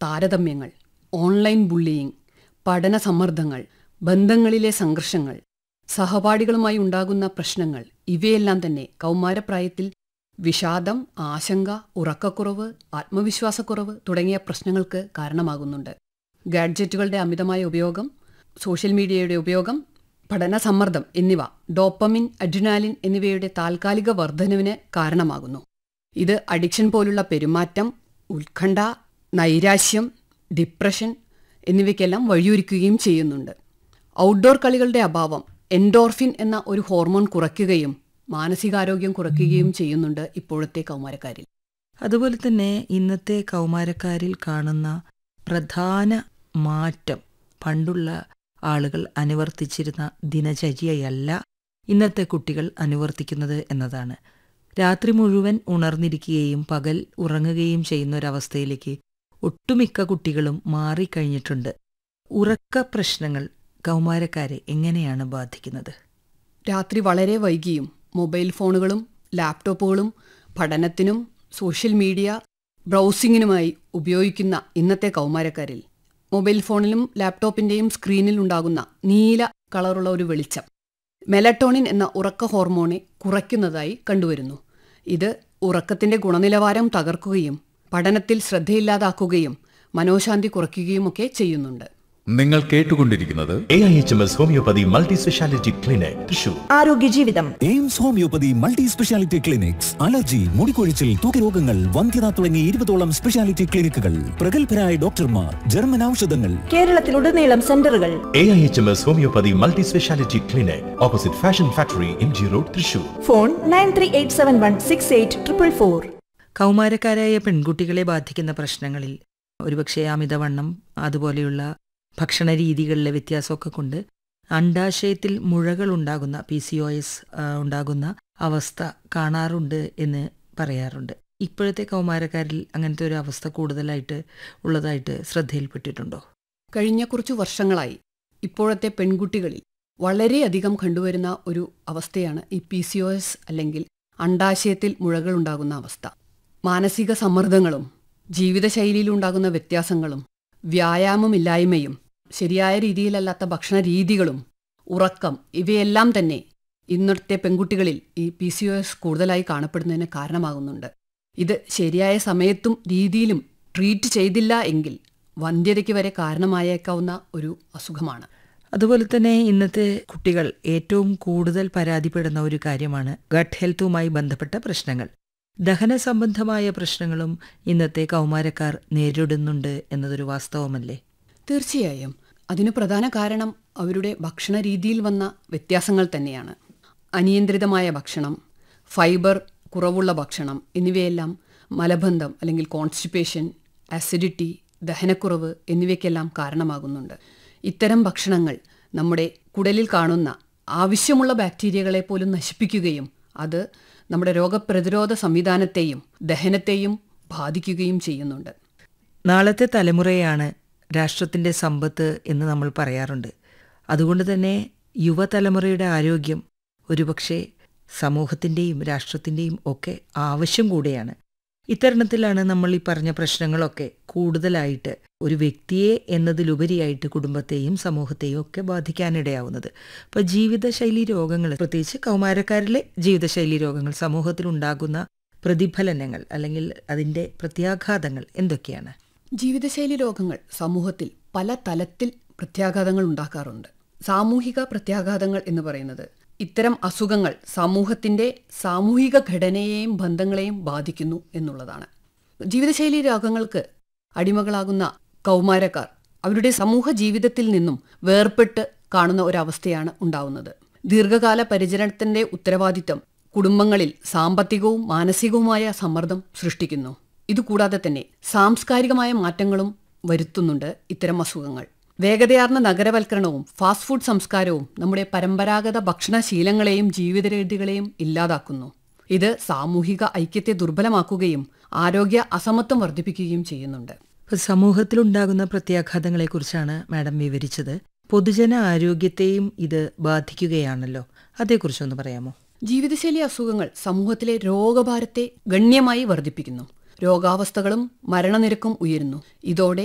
താരതമ്യങ്ങൾ online bullying പഠന സമ്മർദ്ദങ്ങൾ ബന്ധങ്ങളിലെ സംഘർഷങ്ങൾ സഹപാഠികളുമായി ഉണ്ടാകുന്ന പ്രശ്നങ്ങൾ ഇവയെല്ലാം തന്നെ കൗമാരപ്രായത്തിൽ വിഷാദം ആശങ്ക ഉറക്കക്കുറവ് ആത്മവിശ്വാസക്കുറവ് തുടങ്ങിയ പ്രശ്നങ്ങൾക്ക് കാരണമാകുന്നുണ്ട് ഗാഡ്ജറ്റുകളുടെ അമിതമായ ഉപയോഗം സോഷ്യൽ മീഡിയയുടെ ഉപയോഗം പഠന സമ്മർദ്ദം എന്നിവ ഡോപ്പമിൻ അഡ്രിനാലിൻ എന്നിവയുടെ താൽക്കാലിക വർധനവിന് കാരണമാകുന്നു ഇത് അഡിക്ഷൻ പോലുള്ള പെരുമാറ്റം ഉത്കണ്ഠ നൈരാശ്യം ഡിപ്രഷൻ എന്നിവയ്ക്കെല്ലാം വഴിയൊരുക്കുകയും ചെയ്യുന്നുണ്ട് ഔട്ട്ഡോർ കളികളുടെ അഭാവം എൻഡോർഫിൻ എന്ന ഒരു ഹോർമോൺ കുറയ്ക്കുകയും മാനസികാരോഗ്യം കുറയ്ക്കുകയും ചെയ്യുന്നുണ്ട് ഇപ്പോഴത്തെ കൗമാരക്കാരിൽ അതുപോലെ തന്നെ ഇന്നത്തെ കൗമാരക്കാരിൽ കാണുന്ന പ്രധാന മാറ്റം പണ്ടുള്ള ആളുകൾ അനുവർത്തിച്ചിരുന്ന ദിനചര്യയല്ല ഇന്നത്തെ കുട്ടികൾ അനുവർത്തിക്കുന്നത് എന്നതാണ് രാത്രി മുഴുവൻ ഉണർന്നിരിക്കുകയും പകൽ ഉറങ്ങുകയും ചെയ്യുന്ന ഒരവസ്ഥയിലേക്ക് ഒട്ടുമിക്ക കുട്ടികളും മാറിക്കഴിഞ്ഞിട്ടുണ്ട് ഉറക്ക പ്രശ്നങ്ങൾ കൗമാരക്കാരെ എങ്ങനെയാണ് ബാധിക്കുന്നത് രാത്രി വളരെ വൈകിയും മൊബൈൽ ഫോണുകളും ലാപ്ടോപ്പുകളും പഠനത്തിനും സോഷ്യൽ മീഡിയ ബ്രൗസിങ്ങിനുമായി ഉപയോഗിക്കുന്ന ഇന്നത്തെ കൗമാരക്കാരിൽ മൊബൈൽ ഫോണിലും ലാപ്ടോപ്പിൻ്റെയും സ്ക്രീനിൽ ഉണ്ടാകുന്ന നീല കളറുള്ള ഒരു വെളിച്ചം മെലട്ടോണിൻ എന്ന ഉറക്ക ഹോർമോണെ കുറയ്ക്കുന്നതായി കണ്ടുവരുന്നു ഇത് ഉറക്കത്തിന്റെ ഗുണനിലവാരം തകർക്കുകയും പഠനത്തിൽ ശ്രദ്ധയില്ലാതാക്കുകയും മനോശാന്തി കുറയ്ക്കുകയുമൊക്കെ ചെയ്യുന്നുണ്ട് നിങ്ങൾ കേട്ടുകൊണ്ടിരിക്കുന്നത് A I H M S homoeopathy multi speciality clinic Thrissur ആരോഗ്യ ജീവിതം AIMS homoeopathy multi speciality clinics allergy മുടികൊഴിച്ചിൽ രോഗങ്ങൾ വന്ധ്യത തുടങ്ങി ഇരുപതോളം സ്പെഷ്യാലിറ്റി ക്ലിനിക്കുകൾ പ്രഗത്ഭരായ ഡോക്ടർമാർ ജർമ്മൻ ഔഷധങ്ങൾ കേരളത്തിലുടനീളം സെന്ററുകൾ A I H M S homoeopathy multi speciality clinic opposite fashion factory M G road Thrissur phone nine three eight seven one six eight triple four കൗമാരക്കാരായ പെൺകുട്ടികളെ ബാധിക്കുന്ന പ്രശ്നങ്ങളിൽ ഒരുപക്ഷെ അമിതവണ്ണം അതുപോലെയുള്ള ഭക്ഷണ രീതികളിലെ വ്യത്യാസമൊക്കെ കൊണ്ട് അണ്ടാശയത്തിൽ മുഴകൾ ഉണ്ടാകുന്ന പി സി ഒ എസ് ഉണ്ടാകുന്ന അവസ്ഥ കാണാറുണ്ട് എന്ന് പറയാറുണ്ട് ഇപ്പോഴത്തെ കൗമാരക്കാരിൽ അങ്ങനത്തെ ഒരു അവസ്ഥ കൂടുതലായിട്ട് ഉള്ളതായിട്ട് ശ്രദ്ധയിൽപ്പെട്ടിട്ടുണ്ടോ കഴിഞ്ഞ കുറച്ചു വർഷങ്ങളായി ഇപ്പോഴത്തെ പെൺകുട്ടികളിൽ വളരെയധികം കണ്ടുവരുന്ന ഒരു അവസ്ഥയാണ് ഈ പി സി ഒ എസ് അല്ലെങ്കിൽ അണ്ടാശയത്തിൽ മുഴകൾ ഉണ്ടാകുന്ന അവസ്ഥ മാനസിക സമ്മർദ്ദങ്ങളും ജീവിതശൈലിയിലുണ്ടാകുന്ന വ്യത്യാസങ്ങളും വ്യായാമമില്ലായ്മയും ശരിയായ രീതിയിലല്ലാത്ത ഭക്ഷണ രീതികളും ഉറക്കം ഇവയെല്ലാം തന്നെ ഇന്നത്തെ പെൺകുട്ടികളിൽ ഈ പി സി ഒ എസ് കൂടുതലായി കാണപ്പെടുന്നതിന് കാരണമാകുന്നുണ്ട് ഇത് ശരിയായ സമയത്തും രീതിയിലും ട്രീറ്റ് ചെയ്തില്ല എങ്കിൽ വന്ധ്യതയ്ക്ക് വരെ കാരണമായേക്കാവുന്ന ഒരു അസുഖമാണ് അതുപോലെ തന്നെ ഇന്നത്തെ കുട്ടികൾ ഏറ്റവും കൂടുതൽ പരാതിപ്പെടുന്ന ഒരു കാര്യമാണ് ഗട്ട് ഹെൽത്തുമായി ബന്ധപ്പെട്ട പ്രശ്നങ്ങൾ ദഹന സംബന്ധമായ പ്രശ്നങ്ങളും ഇന്നത്തെ കൗമാരക്കാർ നേരിടുന്നുണ്ട് എന്നതൊരു വാസ്തവമല്ലേ തീർച്ചയായും അതിനു പ്രധാന കാരണം അവരുടെ ഭക്ഷണ രീതിയിൽ വന്ന വ്യത്യാസങ്ങൾ തന്നെയാണ് അനിയന്ത്രിതമായ ഭക്ഷണം ഫൈബർ കുറവുള്ള ഭക്ഷണം എന്നിവയെല്ലാം മലബന്ധം അല്ലെങ്കിൽ കോൺസ്റ്റിപ്പേഷൻ അസിഡിറ്റി ദഹനക്കുറവ് എന്നിവയ്ക്കെല്ലാം കാരണമാകുന്നുണ്ട് ഇത്തരം ഭക്ഷണങ്ങൾ നമ്മുടെ കുടലിൽ കാണുന്ന ആവശ്യമുള്ള ബാക്ടീരിയകളെ പോലും നശിപ്പിക്കുകയും അത് നമ്മുടെ രോഗപ്രതിരോധ സംവിധാനത്തെയും ദഹനത്തെയും ബാധിക്കുകയും ചെയ്യുന്നുണ്ട് നാളത്തെ തലമുറയാണ് രാഷ്ട്രത്തിൻ്റെ സമ്പത്ത് എന്ന് നമ്മൾ പറയാറുണ്ട് അതുകൊണ്ട് തന്നെ യുവതലമുറയുടെ ആരോഗ്യം ഒരുപക്ഷെ സമൂഹത്തിൻ്റെയും രാഷ്ട്രത്തിൻ്റെയും ഒക്കെ ആവശ്യം കൂടെയാണ് ഇത്തരണത്തിലാണ് നമ്മൾ ഈ പറഞ്ഞ പ്രശ്നങ്ങളൊക്കെ കൂടുതലായിട്ട് ഒരു വ്യക്തിയെ എന്നതിലുപരിയായിട്ട് കുടുംബത്തെയും സമൂഹത്തെയും ഒക്കെ ബാധിക്കാനിടയാവുന്നത് അപ്പോൾ ജീവിതശൈലി രോഗങ്ങൾ പ്രത്യേകിച്ച് കൗമാരക്കാരിലെ ജീവിതശൈലി രോഗങ്ങൾ സമൂഹത്തിലുണ്ടാകുന്ന പ്രതിഫലനങ്ങൾ അല്ലെങ്കിൽ അതിൻ്റെ പ്രത്യാഘാതങ്ങൾ എന്തൊക്കെയാണ് ജീവിതശൈലി രോഗങ്ങൾ സമൂഹത്തിൽ പല തലത്തിൽ പ്രത്യാഘാതങ്ങൾ ഉണ്ടാക്കാറുണ്ട് സാമൂഹിക പ്രത്യാഘാതങ്ങൾ എന്ന് പറയുന്നത് ഇത്തരം അസുഖങ്ങൾ സമൂഹത്തിന്റെ സാമൂഹിക ഘടനയെയും ബന്ധങ്ങളെയും ബാധിക്കുന്നു എന്നുള്ളതാണ് ജീവിതശൈലി രോഗങ്ങൾക്ക് അടിമകളാകുന്ന കൗമാരക്കാർ അവരുടെ സമൂഹ ജീവിതത്തിൽ നിന്നും വേർപെട്ട് കാണുന്ന ഒരവസ്ഥയാണ് ഉണ്ടാവുന്നത് ദീർഘകാല പരിചരണത്തിന്റെ ഉത്തരവാദിത്തം കുടുംബങ്ങളിൽ സാമ്പത്തികവും മാനസികവുമായ സമ്മർദ്ദം സൃഷ്ടിക്കുന്നു ഇതുകൂടാതെ തന്നെ സാംസ്കാരികമായ മാറ്റങ്ങളും വരുത്തുന്നുണ്ട് ഇത്തരം അസുഖങ്ങൾ വേഗതയാർന്ന നഗരവൽക്കരണവും ഫാസ്റ്റ് ഫുഡ് സംസ്കാരവും നമ്മുടെ പരമ്പരാഗത ഭക്ഷണശീലങ്ങളെയും ജീവിതരീതികളെയും ഇല്ലാതാക്കുന്നു ഇത് സാമൂഹിക ഐക്യത്തെ ദുർബലമാക്കുകയും ആരോഗ്യ അസമത്വം വർദ്ധിപ്പിക്കുകയും ചെയ്യുന്നുണ്ട് ഇപ്പോൾ സമൂഹത്തിലുണ്ടാകുന്ന പ്രത്യാഘാതങ്ങളെക്കുറിച്ചാണ് മാഡം വിവരിച്ചത് പൊതുജന ആരോഗ്യത്തെയും ഇത് ബാധിക്കുകയാണല്ലോ അതേക്കുറിച്ചൊന്ന് പറയാമോ ജീവിതശൈലി അസുഖങ്ങൾ സമൂഹത്തിലെ രോഗഭാരത്തെ ഗണ്യമായി വർദ്ധിപ്പിക്കുന്നു രോഗാവസ്ഥകളും മരണനിരക്കും ഉയരുന്നു ഇതോടെ